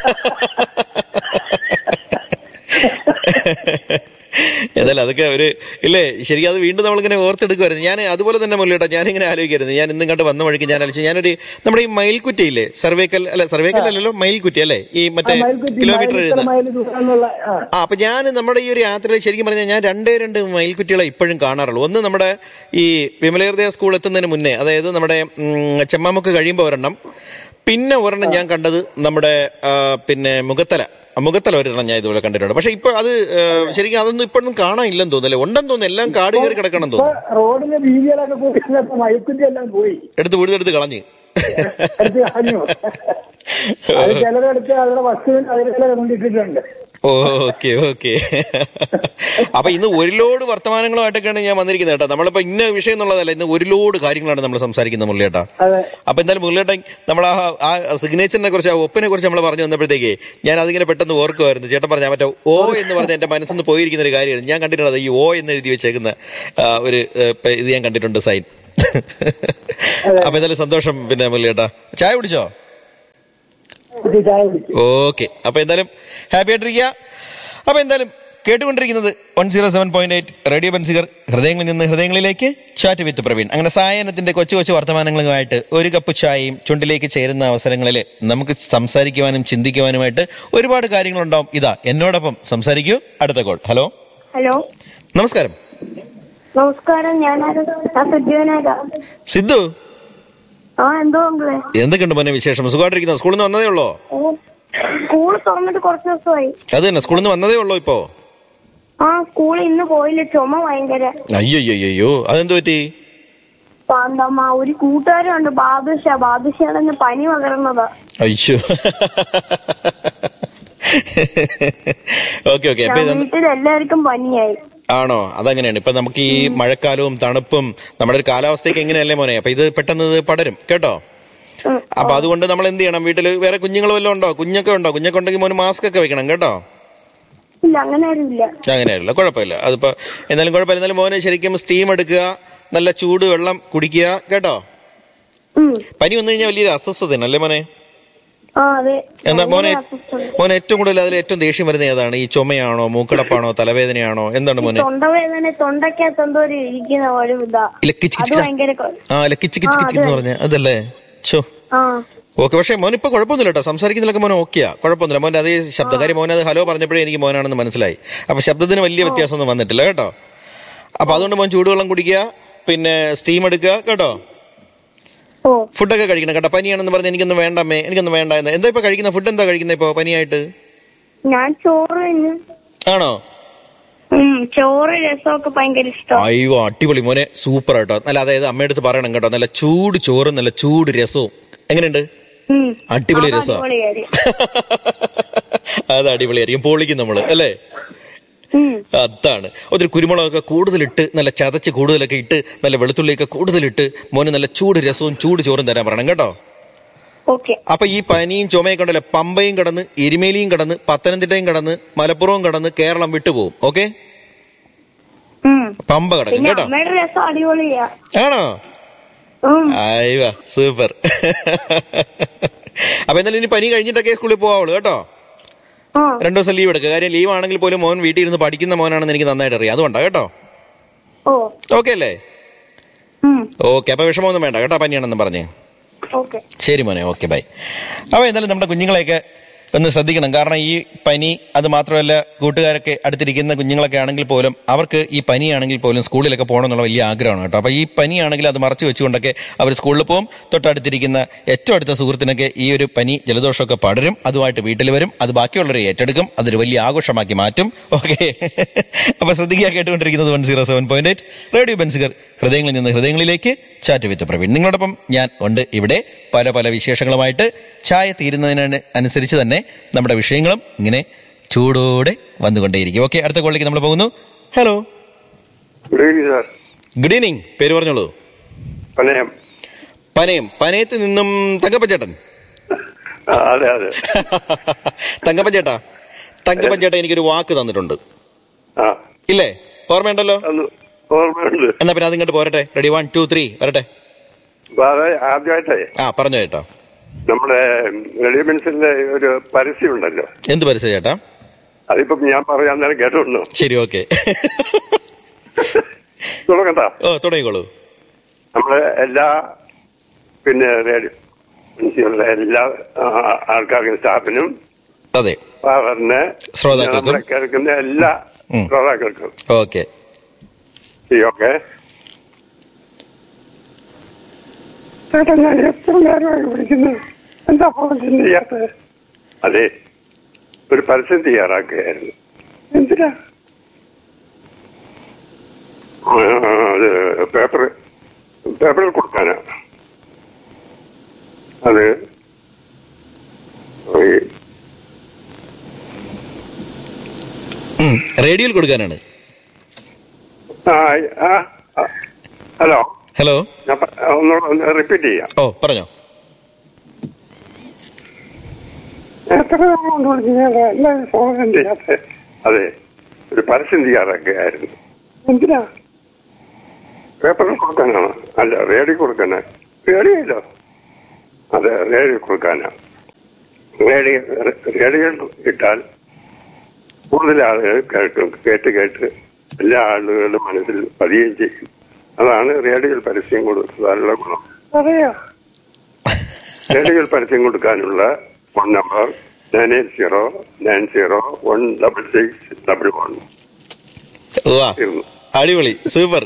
ഏതായാലും അതൊക്കെ ഒരു ഇല്ലേ ശരിക്കും അത് വീണ്ടും നമ്മളിങ്ങനെ ഓർത്തെടുക്കുമായിരുന്നു ഞാൻ അതുപോലെ തന്നെ മുല്ലേട്ടാ ഞാനിങ്ങനെ ആലോചിക്കായിരുന്നു ഞാൻ ഇന്നും കണ്ട് വന്ന വഴിക്ക് ഞാൻ ആലോചിച്ചു ഞാനൊരു നമ്മുടെ ഈ മയിൽക്കുറ്റിയില്ലേ സർവേക്കൽ അല്ല സർവേക്കൽ അല്ലല്ലോ മയിൽക്കുറ്റി അല്ലേ ഈ മറ്റേ ആ, മയിൽക്കുറ്റി, കിലോമീറ്റർ മയിൽ എഴുതുന്ന ഇത്ര മൈൽ ദൂരം എന്നുള്ള ആ. ആ അപ്പൊ ഞാൻ നമ്മുടെ ഈ ഒരു യാത്രയിൽ ശരിക്കും പറഞ്ഞാൽ ഞാൻ രണ്ടേ രണ്ട് മയിൽക്കുറ്റികളെ ഇപ്പോഴും കാണാറുള്ളൂ ഒന്ന് നമ്മുടെ ഈ വിമലഹൃദയ സ്കൂൾ എത്തുന്നതിന് മുന്നേ അതായത് നമ്മുടെ ഉം, ചെമ്മാമുക്ക് കഴിയുമ്പോൾ ഒരെണ്ണം പിന്നെ ഒരെണ്ണം ഞാൻ കണ്ടത് നമ്മുടെ ആ, പിന്നെ മുഖത്തല മുഖത്തല ഒരെണ്ണം ഞാൻ ഇതുപോലെ കണ്ടിട്ടുണ്ട് പക്ഷെ ഇപ്പൊ അത് ആ, ശരിക്കും അതൊന്നും ഇപ്പോഴൊന്നും കാണാനില്ലെന്ന് തോന്നുന്നല്ലേ ഉണ്ടെന്ന് തോന്നുന്നു എല്ലാം കാട് കയറി കിടക്കണം ഇപ്പൊ തോന്നുന്നു റോഡിലെ വീതികളൊക്കെ കൂട്ടിയപ്പോ മയക്കുറ്റി എല്ലാം പോയി എടുത്ത് വീടെടുത്ത് കളഞ്ഞ് എടുത്ത് കളഞ്ഞു അത് ചിലരെടുത്ത് അവരുടെ വസ്തുവിന് അതിലെ കൊണ്ടിട്ടിട്ടുണ്ട് ഓക്കെ ഓക്കെ അപ്പൊ ഇന്ന് ഒരു ലോഡ് വർത്തമാനങ്ങളുമായിട്ടൊക്കെയാണ് ഞാൻ വന്നിരിക്കുന്നത് കേട്ടോ നമ്മളിപ്പോ ഇന്ന വിഷയം എന്നുള്ളതല്ല ഇന്ന് ഒരു ലോഡ് കാര്യങ്ങളാണ് നമ്മൾ സംസാരിക്കുന്നത് മുരളിയേട്ടാ അതെ അപ്പൊ എന്തായാലും മുരളിയേട്ടൻ നമ്മൾ ആ ആ സിഗ്നേച്ചറിനെ കുറിച്ച് ആ ഒപ്പിനെ കുറിച്ച് നമ്മൾ പറഞ്ഞു വന്നപ്പോഴത്തേക്ക് ഞാൻ അതിങ്ങനെ പെട്ടെന്ന് ഓർക്കുമായിരുന്നു ചേട്ടൻ പറഞ്ഞ മറ്റേ ഓ എന്ന് പറഞ്ഞ എന്റെ മനസ്സിൽ നിന്ന് പോയിരിക്കുന്ന ഒരു കാര്യമാണ് ഞാൻ കണ്ടിട്ടുണ്ട് ഈ ഓ എന്ന് എഴുതി വെച്ചേക്കുന്ന ആ, ഒരു ഏ, പ- ഇത് ഞാൻ കണ്ടിട്ടുണ്ട് സൈൻ അപ്പൊ എന്തായാലും സന്തോഷം പിന്നെ മുരളിയേട്ടാ ചായ കുടിച്ചോ കുട്ടി ചായ കുടിച്ചു ഓക്കെ അപ്പൊ എന്തായാലും ഹാപ്പി ആയിട്ടിരിക്കുക അപ്പൊ എന്തായാലും കേട്ടുകൊണ്ടിരിക്കുന്നത് one zero seven point eight radio Benziger ഹൃദയങ്ങളിൽ നിന്ന് ഹൃദയങ്ങളിലേക്ക് ചാറ്റ് വിത്ത് പ്രവീൺ അങ്ങനെ സായനത്തിന്റെ കൊച്ചു കൊച്ചു വർത്തമാനങ്ങളുമായിട്ട് ഒരു കപ്പ് ചായയും ചുണ്ടിലേക്ക് ചേരുന്ന അവസരങ്ങളിൽ നമുക്ക് സംസാരിക്കുവാനും ചിന്തിക്കുവാനുമായിട്ട് ഒരുപാട് കാര്യങ്ങളുണ്ടാവും ഇതാ എന്നോടൊപ്പം സംസാരിക്കൂ അടുത്ത കോൾ ഹലോ ഹലോ നമസ്കാരം നമസ്കാരം ഞാനാണ് ഞാൻ സുജീവനാകാ സിദ്ധു ആ എന്തോ അങ്കിളെ എന്തൊക്കെയുണ്ട് മോനെ വിശേഷം സുഖമായിട്ടിരിക്കുന്ന സ്കൂളിൽ നിന്ന് വന്നതേ ഉള്ളോ ഓ സ്കൂൾ തുറന്നിട്ട് കുറച്ച് ദിവസമായി അത് തന്നെ സ്കൂളിൽ നിന്ന് വന്നതേ ഉള്ളോ ഇപ്പോ ആ സ്കൂളിൽ ഇന്ന് പോയില്ല ചുമ ഭയങ്കര അയ്യോ അയ്യോ അയ്യോ അതെന്ത് പറ്റി പാന്തമ്മ ഒരു കൂട്ടുകാരുണ്ട് ബാദുഷ ബാദുഷയുടെ പനി പകർന്നതാ അയ്യോ ഓക്കെ ഓക്കെ അപ്പൊ ഞാൻ ഇത് വീട്ടിൽ എല്ലാവർക്കും പനിയായി ആണോ അതങ്ങനെയാണ് ഇപ്പൊ നമുക്ക് ഈ മഴക്കാലവും തണുപ്പും നമ്മുടെ ഒരു കാലാവസ്ഥയ്ക്ക് എങ്ങനെയല്ലേ മോനെ അപ്പൊ ഇത് പെട്ടെന്ന് ഇത് പടരും കേട്ടോ ഉം. അപ്പൊ അതുകൊണ്ട് നമ്മൾ എന്ത് ചെയ്യണം വീട്ടിൽ വേറെ കുഞ്ഞുങ്ങൾ വല്ലതും ഉണ്ടോ കുഞ്ഞൊക്കെ ഉണ്ടോ കുഞ്ഞൊക്കെ ഉണ്ടെങ്കിൽ മോന് മാസ്ക് ഒക്കെ വെക്കണം കേട്ടോ ഇല്ല അങ്ങനെ ആരുമില്ല അങ്ങനെയല്ല കുഴപ്പമില്ല അതിപ്പോ എന്നാലും കുഴപ്പമില്ല എന്നാലും മോനെ ശരിക്കും സ്റ്റീം എടുക്കുക നല്ല ചൂട് വെള്ളം കുടിക്കുക കേട്ടോ ഉം. പനി വന്നു കഴിഞ്ഞാൽ വലിയൊരു അസ്വസ്ഥതയാണ് അല്ലേ മോനെ ആ അതെ എന്നാ മോനെ ഭയങ്കര അസ്വസ്ഥത. മോനെ ഏറ്റവും കൂടുതൽ അതിൽ ഏറ്റവും ദേഷ്യം വരുന്നത് ഏതാണ് ഈ ചുമയാണോ മൂക്കടപ്പാണോ തലവേദനയാണോ എന്താണ് മോനെ തൊണ്ടവേദന തൊണ്ടക്കകത്ത് എന്തോ ഒരു ഇരിക്കുന്ന ഒരു ഇതാ ഇല്ല കിച്ച് അത് കിച്ച് ഭയങ്കര കൊ- ആ ഇല്ല കിച്ച് കിച്ച് ആ, കിച്ച് അത് എന്ന് പറഞ്ഞ അതല്ലേ ചോ ആ ഓക്കെ പക്ഷേ മോൻ ഇപ്പൊ കുഴപ്പമൊന്നുമില്ല കേട്ടോ സംസാരിക്കുന്നതിലൊക്കെ മോൻ ഓക്കെയാ കുഴപ്പമൊന്നുമില്ല മോൻ അതേ ശബ്ദം കാര്യം മോൻ അത് ഹലോ പറഞ്ഞപ്പോഴേ എനിക്ക് മോനാണെന്ന് മനസ്സിലായി അപ്പൊ ശബ്ദത്തിന് വലിയ വ്യത്യാസമൊന്നും വന്നിട്ടില്ല കേട്ടോ അപ്പൊ അതുകൊണ്ട് മോൻ ചൂടുവെള്ളം കുടിക്കുക പിന്നെ സ്റ്റീം എടുക്കുക കേട്ടോ ഓ ഫുഡൊക്കെ കഴിക്കണം കേട്ടോ പനിയാണെന്ന് പറഞ്ഞ് എനിക്കൊന്നും വേണ്ട അമ്മേ എനിക്കൊന്നും വേണ്ട എന്ന് എന്താ ഇപ്പൊ കഴിക്കുന്ന ഫുഡ് എന്താ കഴിക്കുന്നത് ഇപ്പൊ പനിയായിട്ട് ഞാൻ ചോറ് തിന്നു ആണോ ഉം ചോറ് രസമൊക്കെ ഭയങ്കര ഇഷ്ടം അയ്യോ അടിപൊളി മോനെ സൂപ്പർ കേട്ടോ നല്ല അതായത് അമ്മയടുത്ത് പറയണം കേട്ടോ നല്ല ചൂട് ചോറും നല്ല ചൂട് രസവും എങ്ങനെയുണ്ട് ഉം. അടിപൊളി അത് രസം അടിപൊളി കാര്യം. അത് അടിപൊളിയായിരിക്കും പൊളിക്കും നമ്മള് അല്ലേ ഉം. അതാണ് ഒത്തിരി കുരുമുളകൊക്കെ കൂടുതലിട്ട് നല്ല ചതച്ച് കൂടുതലൊക്കെ ഇട്ട് നല്ല വെളുത്തുള്ളിയൊക്കെ കൂടുതലിട്ട് മോന് നല്ല ചൂട് രസവും ചൂട് ചോറും തരാൻ പറയണം കേട്ടോ ഓക്കെ അപ്പൊ ഈ പനിയും ചുമയൊക്കെ ഉണ്ടല്ലോ പമ്പയും കടന്ന് എരുമേലിയും കടന്ന് പത്തനംതിട്ടയും കടന്ന് മലപ്പുറവും കടന്ന് കേരളം വിട്ടുപോകും ഓക്കെ ഉം. പമ്പ കിടക്കും പിന്നെ കേട്ടോ അമ്മയുടെ രസം അടിപൊളിയാ ആണോ ഉം. അയ്യ സൂപ്പർ അപ്പൊ എന്തായാലും ഇനി പനി കഴിഞ്ഞിട്ടൊക്കെ സ്കൂളിൽ പോവാവുള്ളൂ കേട്ടോ ആ രണ്ടു ദിവസം ലീവ് എടുക്കുക കാര്യം ലീവ് ആണെങ്കിൽ പോലും മോൻ വീട്ടിൽ ഇരുന്ന് പഠിക്കുന്ന മോനാണെന്ന് എനിക്ക് നന്നായിട്ട് അറിയാം അതുകൊണ്ടാ കേട്ടോ ഓ ഓക്കെ അല്ലേ ഉം. ഓക്കെ അപ്പൊ വിഷമമൊന്നും വേണ്ട കേട്ടോ പനിയാണെന്ന് പറഞ്ഞ് ഓക്കെ ശരി മോനെ ഓക്കെ ബൈ അപ്പോൾ എന്തായാലും നമ്മുടെ കുഞ്ഞുങ്ങളെയൊക്കെ ഒന്ന് ശ്രദ്ധിക്കണം കാരണം ഈ പനി അത് മാത്രമല്ല കൂട്ടുകാരൊക്കെ അടുത്തിരിക്കുന്ന കുഞ്ഞുങ്ങളൊക്കെ ആണെങ്കിൽ പോലും അവർക്ക് ഈ പനിയാണെങ്കിൽ പോലും സ്കൂളിലൊക്കെ പോകണം എന്നുള്ള വലിയ ആഗ്രഹമാണ് കേട്ടോ അപ്പോൾ ഈ പനിയാണെങ്കിൽ അത് മറച്ചു വെച്ചുകൊണ്ടൊക്കെ അവർ സ്കൂളിൽ പോകും തൊട്ടടുത്തിരിക്കുന്ന ഏറ്റവും അടുത്ത സുഹൃത്തിനൊക്കെ ഈ ഒരു പനി ജലദോഷമൊക്കെ പടരും അതുമായിട്ട് വീട്ടിൽ വരും അത് ബാക്കിയുള്ളവർ ഏറ്റെടുക്കും അതൊരു വലിയ ആഘോഷമാക്കി മാറ്റും ഓക്കെ അപ്പോൾ ശ്രദ്ധിക്കുക കേട്ടുകൊണ്ടിരിക്കുന്നത് one zero seven point eight radio Benziger ഹൃദയങ്ങളിൽ നിന്ന് ഹൃദയങ്ങളിലേക്ക് ചാറ്റ് വിത്ത് പ്രവീൺ നിങ്ങളോടൊപ്പം ഞാൻ ഉണ്ട് ഇവിടെ പല പല വിശേഷങ്ങളുമായിട്ട് ചായ തീരുന്നതിന് അനുസരിച്ച് തന്നെ നമ്മുടെ വിഷയങ്ങളും ഇങ്ങനെ ചൂടോടെ വന്നുകൊണ്ടേയിരിക്കും ഓക്കെ അടുത്ത കോളിലേക്ക് നമ്മൾ പോകുന്നു hello good evening sir good evening പേര് പറഞ്ഞോളൂ പനയം പനയം പനയത്ത് നിന്നും തങ്കപ്പച്ചേട്ടൻ ആ, അതെ അതെ തങ്കപ്പച്ചേട്ടാ തങ്കപ്പച്ചേട്ട എനിക്കൊരു വാക്ക് തന്നിട്ടുണ്ട് ആ ഇല്ലേ ഓർമ്മയുണ്ടല്ലോ അന്ന് ഓർമ്മയുണ്ട് എന്നാ പിന്നെ അതിങ്ങോട്ട് പോരട്ടെ റെഡി വൺ ടു ത്രീ വരട്ടെ അപ്പൊ അത് ആദ്യമായിട്ടേ ആ പറഞ്ഞു കേട്ടോ നമ്മുടെ റേഡിയോ പെൻസിലിന്റെ ഒരു പരസ്യം ഉണ്ടല്ലോ എന്ത് പരസ്യം ചേട്ടാ അതിപ്പം ഞാൻ പറയാൻ നേരം കേട്ടോണ്ടോ ശരി ഓക്കെ തുടങ്ങണ്ട ഓ തുടങ്ങിക്കോളൂ നമ്മള് എല്ലാ പിന്നെ റേഡിയോ പെൻസിലുള്ള എല്ലാ ആ, ആൾക്കാർക്കും സ്റ്റാഫിനും അതെ സാധാരണ ശ്രോതാക്കൾക്കും. നമ്മളെ കേൾക്കുന്ന എല്ലാ ഉം. ശ്രോതാക്കൾക്കും ഓക്കെ ശരി ഓക്കെ ചേട്ടാ ഞാൻ എത്ര നേരമായി വിളിക്കുന്നത് എന്താ ഫോൺ ചെയ്യാത്തത് അതെ ഒരു പരസ്യം തയ്യാറാക്കുകയായിരുന്നു എന്തിനാ ആ, അത് പേപ്പർ പേപ്പറിൽ കൊടുക്കാനാ അത് ഈ ഉം, റേഡിയോയിൽ കൊടുക്കാനാണ് ആ, ആ, ആ, ഹലോ ഹലോ ഞാൻ പ- ഒന്നുകൂടെ ഒന്ന് റിപ്പീറ്റ് ചെയ്യാം ഓ പറഞ്ഞോ എത്ര കൊണ്ട് വിളിക്കുന്നത് എല്ലാവരും ഫോൺ ചെയ്യാത്ത അതെ ഒരു പരസ്യം തയ്യാറാക്കുകയായിരുന്നു എന്തിനാ പേപ്പറിൽ കൊടുക്കാനാണ് അല്ല റേഡിയോ കൊടുക്കാനാ റേഡിയോയിലോ അതെ റേഡിയോ കൊടുക്കാനാ റേഡിയോ റേഡിയോ ഇട്ടാൽ കൂടുതൽ ആളുകൾ കേൾക്കും കേട്ട് കേട്ട് എല്ലാ ആളുകളുടെ മനസ്സിൽ പതിയുകയും ചെയ്യും അതാണ് റേഡിയോയിൽ പരസ്യം കൊടുക്കാനുള്ള ഗുണം അതെയോ റേഡിയോയിൽ പരസ്യം കൊടുക്കാനുള്ള phone number nine eight zero nine zero one double six double one വാ അടിപൊളി സൂപ്പർ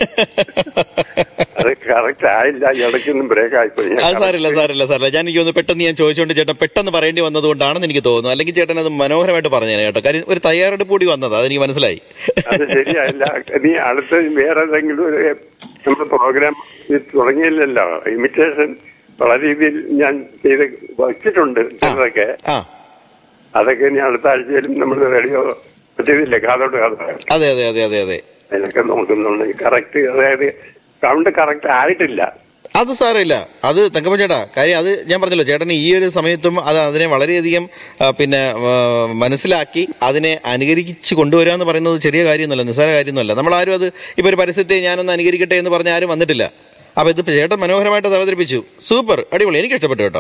അത് കറക്റ്റ് ആയില്ല ഇടയ്ക്കൊന്നും ബ്രേക്ക് ആയിപ്പോയി ഞാൻ അത് സാരില്ല സാരില്ല സാറില്ല ഞാൻ എനിക്ക് തോന്നുന്നു പെട്ടെന്ന് ഞാൻ ചോദിച്ചുകൊണ്ട് ചേട്ടൻ പെട്ടെന്ന് പറയേണ്ടി വന്നതുകൊണ്ടാണെന്ന് എനിക്ക് തോന്നുന്നു അല്ലെങ്കിൽ ചേട്ടൻ അത് മനോഹരമായിട്ട് പറഞ്ഞേനെ കേട്ടോ കാര്യം ഒരു തയ്യാറെടുപ്പ് കൂടി വന്നത് അതെനിക്ക് മനസ്സിലായി അത് ശരിയല്ല നീ അടുത്ത വേറെ ഏതെങ്കിലും ഒരു നമ്മുടെ പ്രോഗ്രാം തുടങ്ങിയില്ലല്ലോ ഇമിറ്റേഷൻ പല രീതിയിൽ ഞാൻ ചെയ്ത് വച്ചിട്ടുണ്ട് ചിലതൊക്കെ ആ അതൊക്കെ ഇനി അടുത്ത ആഴ്ചയിലും നമ്മൾ റേഡിയോ ചെയ്തില്ലേ കാതോട്ട് കാതോട്ട് അതെ അതെ അതെ അതെ അതെ അതിലൊക്കെ നോക്കുന്നുണ്ട് കറക്റ്റ് അതായത് സൗണ്ട് കറക്റ്റ് ആയിട്ടില്ല അത് സാരമില്ല അത് തങ്കപ്പൻ ചേട്ടാ കാര്യം അത് ഞാൻ പറഞ്ഞല്ലോ ചേട്ടന് ഈ ഒരു സമയത്തും അത് അതിനെ വളരെയധികം ആ, പിന്നെ ആ, മനസ്സിലാക്കി അതിനെ അനുകരിച്ച് കൊണ്ടുവരിക എന്ന് പറയുന്നത് ചെറിയ കാര്യമൊന്നുമല്ല നിസ്സാര കാര്യമൊന്നുമല്ല നമ്മൾ ആരും അത് ഇപ്പൊ ഒരു പരസ്യത്തെ ഞാനൊന്ന് അനുകരിക്കട്ടെ എന്ന് പറഞ്ഞ ആരും വന്നിട്ടില്ല അപ്പൊ ഇത് ചേട്ടൻ മനോഹരമായിട്ട് അത് അവതരിപ്പിച്ചു സൂപ്പർ അടിപൊളി എനിക്ക് ഇഷ്ടപ്പെട്ടു കേട്ടോ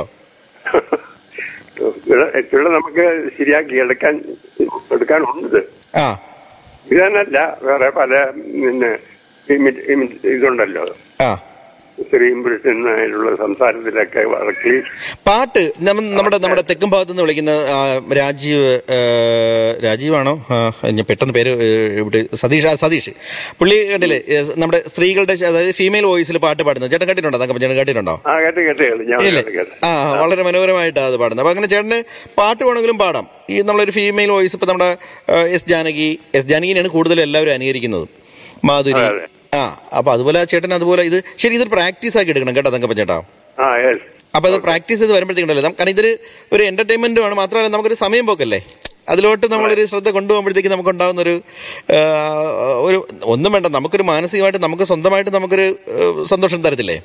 ഇവിടെ ഇവിടെ നമുക്ക് ശരിയാക്കി എടുക്കാൻ എടുക്കാനുണ്ട് ആ ഇത് തന്നെയല്ല വേറെ പല പിന്നെ ഇമി- ഇമി- ഇതുണ്ടല്ലോ ആ സ്ത്രീയും പുരുഷനായിട്ടുള്ള സംസാരത്തിലൊക്കെ വളരെ പാട്ട് നമ്മ- നമ്മുടെ നമ്മുടെ തെക്കും ഭാഗത്ത് നിന്ന് വിളിക്കുന്ന ആ, രാജീവ് ആ, രാജീവാണോ ആ, ഞാൻ പെട്ടെന്ന് പേര് ഏ, ഇവിടെ സതീഷ് ആ, സതീഷ് പുള്ളി കണ്ടില്ലേ ഏ, നമ്മുടെ സ്ത്രീകളുടെ ശ- അതായത് ഫീമെയിൽ വോയിസിൽ പാട്ട് പാടുന്നത് ചേട്ടൻ കേട്ടിട്ടുണ്ടോ തങ്കപ്പൻ ചേട്ടൻ കേട്ടിട്ടുണ്ടോ ആ കേട്ട് കേട്ട് ഞാൻ ഇല്ലേ കേട്ട് കേട്ട് ആ വളരെ മനോഹരമായിട്ടാണ് അത് പാടുന്നത് അപ്പൊ അങ്ങനെ ചേട്ടന് പാട്ട് വേണമെങ്കിലും പാടാം ഈ നമ്മളൊരു ഫീമെയിൽ വോയിസ് ഇപ്പൊ നമ്മുടെ ആ, എസ് ജാനകി എസ് ജാനകിനെയാണ് കൂടുതലും എല്ലാവരും അനുകരിക്കുന്നത് മാധുരി അതെ, അതെ. ആ അപ്പൊ അതുപോലെ ആ ചേട്ടൻ അതുപോലെ ഇത് ശരി ഇതൊരു പ്രാക്ടീസ് ആക്കി എടുക്കണം കേട്ടോ തങ്കപ്പൻ ചേട്ടാ ആ യെസ് അപ്പൊ അത് പ്രാക്ടീസ് ചെയ്ത് വരുമ്പോഴത്തേക്കുണ്ടല്ലോ നമുക്ക് കാരണം ഇതൊരു ഒരു എന്റർടൈൻമെന്റും ആണ് മാത്രമല്ല നമുക്കൊരു സമയം പോക്കല്ലേ അതിലോട്ട് നമ്മളൊരു ശ്രദ്ധ കൊണ്ടുപോകുമ്പോഴത്തേക്ക് നമുക്ക് ഉണ്ടാകുന്ന ഒരു ആ, ഒരു ഒന്നും വേണ്ട നമുക്കൊരു മാനസികമായിട്ട് നമുക്ക് സ്വന്തമായിട്ട് നമുക്കൊരു ആ, സന്തോഷം തരത്തില്ലേ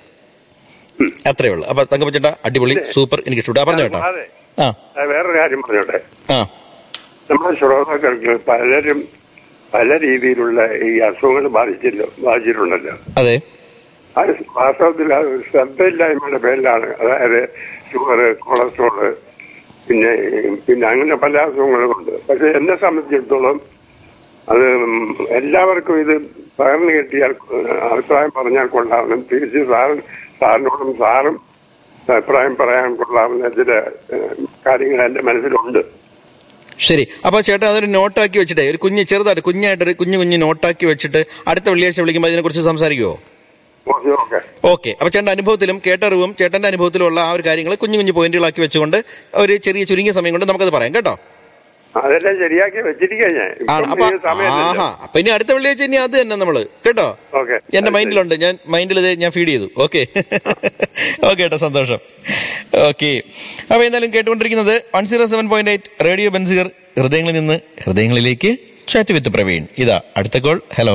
അത്രേ ഉള്ളൂ അപ്പൊ തങ്കപ്പച്ചേട്ടാ അടിപൊളി സൂപ്പർ എനിക്ക് ഇഷ്ടപ്പെട്ടു ആ, പറഞ്ഞോ കേട്ടോ അതെ ആ ആ, വേറൊരു കാര്യം പറഞ്ഞോട്ടെ ആ നമ്മുടെ ശ്രോതാക്കൾക്ക് പലരും പല രീതിയിലുള്ള ഈ അസുഖങ്ങൾ ബാധിച്ചല്ലോ ബാധിച്ചിട്ടുണ്ടല്ലോ അതെ അത് വാസ്തവത്തിൽ അത് ശ്രദ്ധയില്ലായ്മയുടെ പേരിലാണ് അതായത് ഷുഗർ കൊളസ്ട്രോള് പിന്നെ പിന്നെ അങ്ങനെ പല അസുഖങ്ങളും ഉണ്ട് പക്ഷെ എന്നെ സംബന്ധിച്ചിടത്തോളം അത് എല്ലാവർക്കും ഇത് പകർന്നു കിട്ടിയാൽ അഭിപ്രായം പറഞ്ഞാൽ കൊള്ളാമെന്നും തിരിച്ച് സാറും സാറിനോടും സാറും അഭിപ്രായം പറയാൻ കൊള്ളാമെന്ന ചില ഏഹ്, കാര്യങ്ങൾ എന്റെ മനസ്സിലുണ്ട് ശരി അപ്പൊ ചേട്ടാ അതൊരു നോട്ടാക്കി വെച്ചിട്ടേ ഒരു കുഞ്ഞ് ചെറുതായിട്ട് കുഞ്ഞായിട്ടൊരു കുഞ്ഞു കുഞ്ഞു നോട്ടാക്കി വെച്ചിട്ട് അടുത്ത വെള്ളിയാഴ്ച വിളിക്കുമ്പോൾ അതിനെക്കുറിച്ച് സംസാരിക്കുമോ ഓക്കെ ഓക്കെ ഓക്കെ അപ്പൊ ചേട്ടന്റെ അനുഭവത്തിലും കേട്ടറിവും ചേട്ടന്റെ അനുഭവത്തിലുള്ള ആ ഒരു കാര്യങ്ങൾ കുഞ്ഞു കുഞ്ഞു പോയിന്റുകളാക്കി വെച്ചുകൊണ്ട് ഒരു ചെറിയ ചുരുങ്ങിയ സമയം കൊണ്ട് നമുക്കത് പറയാം കേട്ടോ അതെല്ലാം ശരിയാക്കി വെച്ചിരിക്കാ ഞാൻ ആണ് ഇപ്പം അപ്പൊ ഈ സമയമില്ലല്ലോ. ആഹാ അപ്പൊ ഇനി അടുത്ത വെള്ളിയാഴ്ച ഇനി അത് തന്നെ നമ്മള് കേട്ടോ ഓക്കെ എന്റെ മൈൻഡിലുണ്ട് ഞാൻ മൈൻഡിൽ ഇത് ഞാൻ ഫീഡ് ചെയ്തു ഓക്കെ ഓക്കെ ഏട്ടാ സന്തോഷം ഓക്കെ അപ്പൊ എന്തായാലും കേട്ടുകൊണ്ടിരിക്കുന്നത് one zero seven point eight radio Benziger ഹൃദയങ്ങളിൽ നിന്ന് ഹൃദയങ്ങളിലേക്ക് ചാറ്റ് വിത്ത് പ്രവീൺ ഇതാ അടുത്ത കോൾ ഹലോ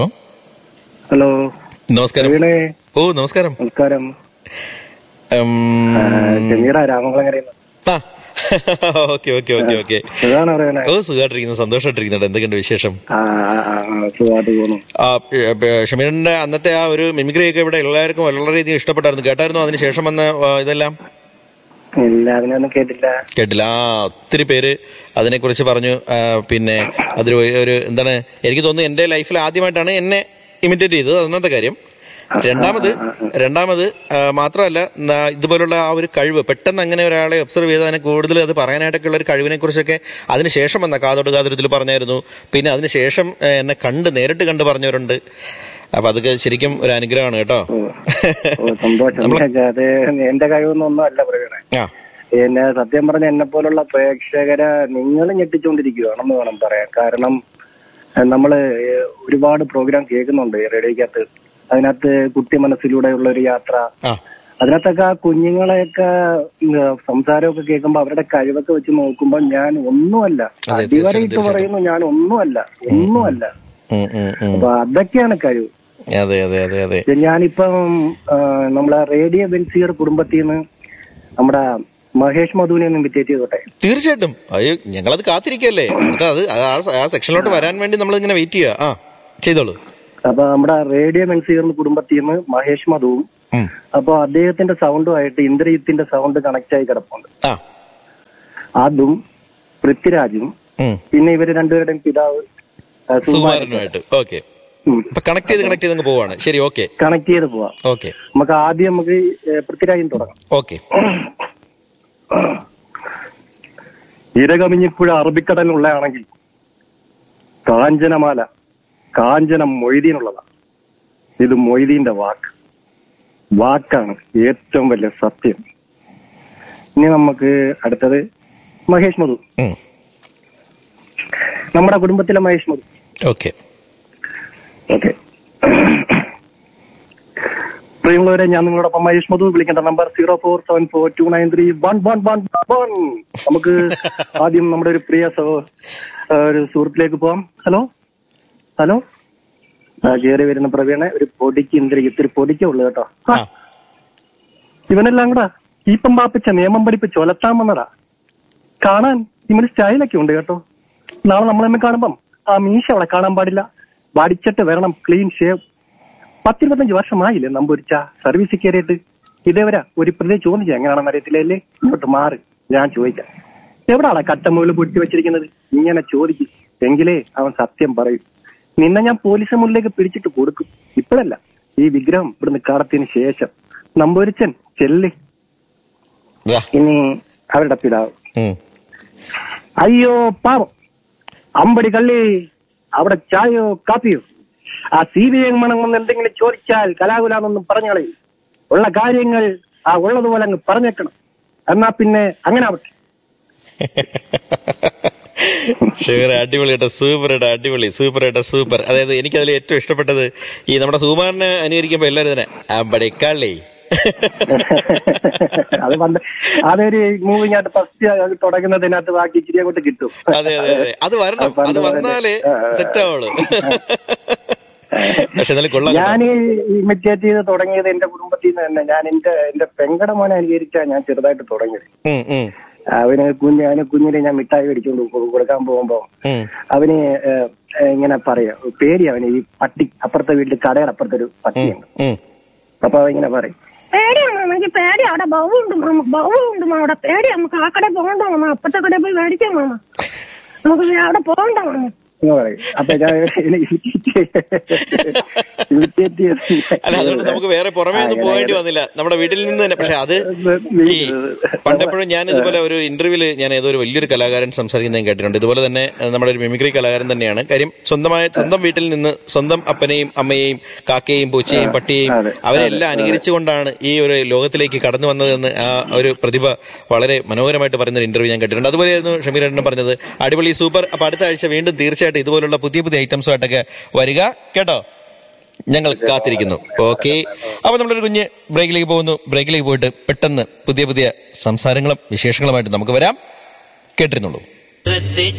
ഹലോ നമസ്കാരം വീണേ ഓ നമസ്കാരം നമസ്കാരം ഉം, ചെമ്മീറ രാമകുളങ്ങരയിൽ ആ ഓക്കെ ഓക്കെ ഓക്കെ ഓക്കെ അതാണ് പറയണേ ഓ സുഖമായിട്ടിരിക്കുന്നു സന്തോഷമായിട്ടിരിക്കുന്നുണ്ട് എന്തൊക്കെയുണ്ട് വിശേഷം ആ ആ, ആ, ആ, സുഖമായിട്ട് പോകുന്നു ആ, ഏ, ഏ, ഷമീറിന്റെ അന്നത്തെ ആ ഒരു മിമിക്രി ഒക്കെ ഇവിടെ എല്ലാവർക്കും വളരെയധികം ഇഷ്ടപ്പെട്ടായിരുന്നു കേട്ടായിരുന്നു അതിന് ശേഷം വന്ന ആ, ഇതെല്ലാം ഇല്ല അതിനൊന്നും കേട്ടില്ല കേട്ടില്ല ആ ഒത്തിരി പേര് അതിനെക്കുറിച്ച് പറഞ്ഞു ആ, പിന്നെ അതൊരു ഒരു എന്താണ് എനിക്ക് തോന്നുന്നു എന്റെ ലൈഫിൽ ആദ്യമായിട്ടാണ് എന്നെ ഇമിറ്റേറ്റ് ചെയ്തത് അതൊന്നാമത്തെ കാര്യം രണ്ടാമത് രണ്ടാമത് ആ, മാത്രമല്ല ന- ഇതുപോലുള്ള ആ ഒരു കഴിവ് പെട്ടെന്ന് അങ്ങനെ ഒരാളെ ഒബ്സർവ് ചെയ്ത് അതിനെ കൂടുതൽ അത് പറയാനായിട്ടൊക്കെ ഉള്ള ഒരു കഴിവിനെ കുറിച്ചൊക്കെ അതിനുശേഷം വന്ന കാതോട് കാതുരത്തിൽ പറഞ്ഞായിരുന്നു പിന്നെ അതിനുശേഷം ആ, എന്നെ കണ്ട് നേരിട്ട് കണ്ട് പറഞ്ഞവരുണ്ട് അപ്പൊ അതൊക്കെ ശരിക്കും ഒരു അനുഗ്രഹമാണ് കേട്ടോ ഓ സന്തോഷം നമ്മള് അത് എന്റെ കഴിവൊന്നും ഒന്നും അല്ല പറയണേ ആ എന്നെ സത്യം പറഞ്ഞ എന്നെ പോലുള്ള പ്രേക്ഷകരെ നിങ്ങൾ ഞെട്ടിച്ചുകൊണ്ടിരിക്കുകയാണെന്ന് വേണം പറയാൻ കാരണം ഏഹ്, നമ്മള് ഏഹ്, ഒരുപാട് പ്രോഗ്രാം കേൾക്കുന്നുണ്ട് ഈ റേഡിയോക്കകത്ത് അതിനകത്ത് കുട്ടി മനസ്സിലൂടെയുള്ള ഒരു യാത്ര ആ അതിനകത്തൊക്കെ ആ കുഞ്ഞുങ്ങളെയൊക്കെ ഉം, സംസാരമൊക്കെ കേൾക്കുമ്പോ അവരുടെ കഴിവൊക്കെ വെച്ച് നോക്കുമ്പോ ഞാൻ ഒന്നുമല്ല അതെ, അടിവരയിട്ട് തീർച്ചയായിട്ടും, പറയുന്നു ഞാൻ ഒന്നുമല്ല ഒന്നുമല്ല ഉം, ഉം, ഉം. അപ്പൊ അതൊക്കെയാണ് കഴിവ് അതെ അതെ അതെ അതെ ഞാനിപ്പം ആ, നമ്മളെ റേഡിയോ ബെൻസിയർ കുടുംബത്തിൽ നിന്ന് നമ്മുടെ മഹേഷ് മധുവിനെ ഒന്ന് ഇൻവിറ്റേറ്റ് ചെയ്തോട്ടെ തീർച്ചയായിട്ടും അയ്യോ ഞങ്ങളത് കാത്തിരിക്കല്ലേ അടുത്ത അത് ആ- ആ സെക്ഷനിലോട്ട് വരാൻ വേണ്ടി നമ്മൾ ഇങ്ങനെ വെയിറ്റ് ചെയ്യുക ആ ചെയ്തോളൂ അപ്പൊ നമ്മുടെ റേഡിയോ ബെൻസിയർ കുടുംബത്തിൽ നിന്ന് മഹേഷ് മധുവും ഉം. അപ്പൊ അദ്ദേഹത്തിന്റെ സൗണ്ടുമായിട്ട് ഇന്ദ്രജിത്തിന്റെ സൗണ്ട് കണക്ട് ആയി കിടപ്പുണ്ട് ആ അതും പൃഥ്വിരാജും ഉം. പിന്നെ ഇവര് രണ്ടുപേരുടെയും പിതാവ് സുകുമാരനുമായിട്ട് ഓക്കെ ഇപ്പൊ കണക്ട് ചെയ്ത് കണക്ട് ചെയ്ത് അങ്ങ് പോവാണ് ശരി ഓക്കെ കണക്ട് ചെയ്ത് പോവാം ഓക്കെ നമുക്ക് ആദ്യം നമുക്ക് ഏ, പൃഥ്വിരാജിന് തുടങ്ങാം ഓക്കെ ഇരകമിഞ്ഞിപ്പുഴ അറബിക്കടലിനുള്ളതാണെങ്കിൽ കാഞ്ചനമാല കാഞ്ചനം മൊയ്തീനുള്ളതാണ് ഇത് മൊയ്തീന്റെ വാക്ക് വാക്കാണ് ഏറ്റവും വലിയ സത്യം ഇനി നമുക്ക് അടുത്തത് മഹേഷ് മധു നമ്മുടെ കുടുംബത്തിലെ മഹേഷ് മധു ഓക്കെ ഓക്കെ പ്രിയമുള്ളവരെ ഞാൻ നിങ്ങളോടൊപ്പം മഹേഷ് മധു വിളിക്കേണ്ട number zero four seven four two nine three one one one one നമുക്ക് ആദ്യം നമ്മുടെ ഒരു പ്രിയ സഹോ- ആ, ഒരു സുഹൃത്തിലേക്ക് പോവാം ഹലോ ഹലോ ആ, കയറി വരുന്ന പ്രവീണെ ഒരു പൊടിക്ക് ഇന്ദ്രി ഇത്തിരി പൊടിക്കേ ഉള്ളു കേട്ടോ ആ, ഇവനെല്ലാം കൂടാ ഈപ്പം പാപ്പിച്ച നിയമം പഠിപ്പിച്ച് ഒലത്താൻ വന്നടാ കാണാൻ ഇവന് സ്റ്റൈലൊക്കെ ഉണ്ട് കേട്ടോ നാളെ നമ്മൾ തന്നെ കാണുമ്പം ആ മീശ അവളെ കാണാൻ പാടില്ല വടിച്ചിട്ട് വരണം ക്ലീൻ ഷേവ് പത്തിരുപത്തഞ്ച് വർഷമായില്ലേ നമ്പൂരിച്ച സർവീസിൽ കയറിയിട്ട് ഇതേവരാ ഒരു പ്രതി ചോദിച്ചു എങ്ങനെയാണെന്ന് അറിയത്തില്ലേ ഇങ്ങോട്ട് മാറി ഞാൻ ചോദിക്കാം എവിടാണ് കട്ടമുകളിൽ പൊട്ടി വെച്ചിരിക്കുന്നത് ഇങ്ങനെ ചോദിക്കും എങ്കിലേ അവൻ സത്യം പറയും നിന്നെ ഞാൻ പോലീസ് മുന്നിലേക്ക് പിടിച്ചിട്ട് കൊടുക്കും ഇപ്പോഴല്ല ഈ വിഗ്രഹം ഇവിടുന്ന് കടത്തിന് ശേഷം നമ്പൂരിച്ചൻ ചെല്ലി ദാ. ഇനി അവരുടെ പിതാവ് ഉം. അയ്യോ പാവം അമ്പടി കള്ളി അവിടെ ചായയോ കാപ്പിയോ ആ സി ബി ഐ മണം വന്ന് എന്തെങ്കിലും ചോദിച്ചാൽ കലാകുലാന്നൊന്നും പറഞ്ഞോളെ ഉള്ള കാര്യങ്ങൾ ആ ഉള്ളതുപോലെ അങ്ങ് പറഞ്ഞേക്കണം എന്നാ പിന്നെ അങ്ങനെ ആവട്ടെ ഷുഗർ അടിപൊളി കേട്ടോ സൂപ്പർ കേട്ടോ അടിപൊളി സൂപ്പർ കേട്ടോ സൂപ്പർ അതായത് എനിക്കതിൽ ഏറ്റവും ഇഷ്ടപ്പെട്ടത് ഈ നമ്മുടെ സുകുമാരനെ അനുകരിക്കുമ്പോ എല്ലാവരും തന്നെ അമ്പടിക്കള്ളി അത് പണ്ട് അതൊരു മൂവിങ്ങായിട്ട് ഫസ്റ്റ് തുടങ്ങുന്നതിനകത്ത് ബാക്കി ഇച്ചിരി അങ്ങോട്ട് കിട്ടും അതെ അതെ അതെ അത് വരണം പണ്ട് അത് മുതലേ. വന്നാലേ ആ, ആ, സെറ്റ് ആവുള്ളൂ പക്ഷെ എന്നാലും കൊള്ളാം ഞാൻ കേട്ടോ. ഇമിറ്റേറ്റ് ചെയ്ത് തുടങ്ങിയത് എന്റെ കുടുംബത്തിൽ നിന്ന് തന്നെ ഞാൻ എന്റെ എന്റെ പെങ്കട മോനെ അനുകരിച്ചാ ഞാൻ ചെറുതായിട്ട് തുടങ്ങിയത് ഉം, ഉം, അവന് കുഞ്ഞ് അവന് കുഞ്ഞിനെ ഞാൻ മിഠായി മേടിച്ചുകൊണ്ട് കൊ- കൊടുക്കാൻ പോകുമ്പോ ഉം. അവന് ഏഹ്, ഏഹ്, ഇങ്ങനെ പറയാ പേടി അവന് ഈ പട്ടി അപ്പുറത്തെ വീട്ടിൽ കടയുടെ അപ്പുറത്തെ ഒരു പട്ടിയുണ്ട് ഉം. അപ്പൊ അവൻ ഇങ്ങനെ പറയും പേടിയാണ് എനിക്ക് പേടി അവിടെ ബൗണ്ട് മാമ ബൗണ്ട് മാമ അവിടെ പേടി നമുക്ക് ആ കടയിൽ പോകണ്ട മാമ അപ്പുറത്തെ കടയിൽ പോയി മേടിക്കാം മാമ നമുക്ക് അവിടെ പോകണ്ട മാമ ഇങ്ങനെ പറയും അപ്പൊ ഞാൻ imitate ചെയ്ത് അല്ല അതുകൊണ്ട് നമുക്ക് വേറെ പുറമേ ഒന്നും ആ, പോകേണ്ടി വന്നില്ല നമ്മുടെ വീട്ടിൽ നിന്ന് തന്നെ പക്ഷെ അത് ഈ പണ്ടെപ്പോഴും ഞാൻ ഇതുപോലെ ഒരു ഇന്റർവ്യൂല് ഞാൻ ഏതോ ഒരു വലിയൊരു കലാകാരൻ സംസാരിക്കുന്നത് ഞാൻ കേട്ടിട്ടുണ്ട് ഇതുപോലെ തന്നെ ഏഹ്, നമ്മുടെ ഒരു മിമിക്രി കലാകാരൻ തന്നെയാണ് കാര്യം സ്വന്തമായ സ്വന്തം വീട്ടിൽ നിന്ന് സ്വന്തം അപ്പനെയും അമ്മയെയും കാക്കയെയും പൂച്ചയെയും പട്ടിയെയും അതെ, അവരെല്ലാം അനുകരിച്ചുകൊണ്ടാണ് ഈ ഒരു ലോകത്തിലേക്ക് കടന്നു വന്നതെന്ന് ആ ഒരു പ്രതിഭ വളരെ മനോഹരമായിട്ട് പറയുന്ന ഒരു ഇന്റർവ്യൂ ഞാൻ കേട്ടിട്ടുണ്ട് അതുപോലെയായിരുന്നു ഷമീരേട്ടനും പറഞ്ഞത് അടിപൊളി സൂപ്പർ അപ്പൊ അടുത്ത ആഴ്ച വീണ്ടും തീർച്ചയായിട്ടും ഇതുപോലുള്ള പുതിയ പുതിയ ഐറ്റംസുമായിട്ടൊക്കെ വരിക കേട്ടോ ഞങ്ങൾ കാത്തിരിക്കുന്നു ഓക്കെ അപ്പൊ നമ്മളൊരു കുഞ്ഞ് ബ്രേക്കിലേക്ക് പോകുന്നു ബ്രേക്കിലേക്ക് പോയിട്ട് പെട്ടെന്ന് പുതിയ പുതിയ സംസാരങ്ങളും വിശേഷങ്ങളുമായിട്ട് നമുക്ക് വരാം കേട്ടിരുന്നുള്ളൂ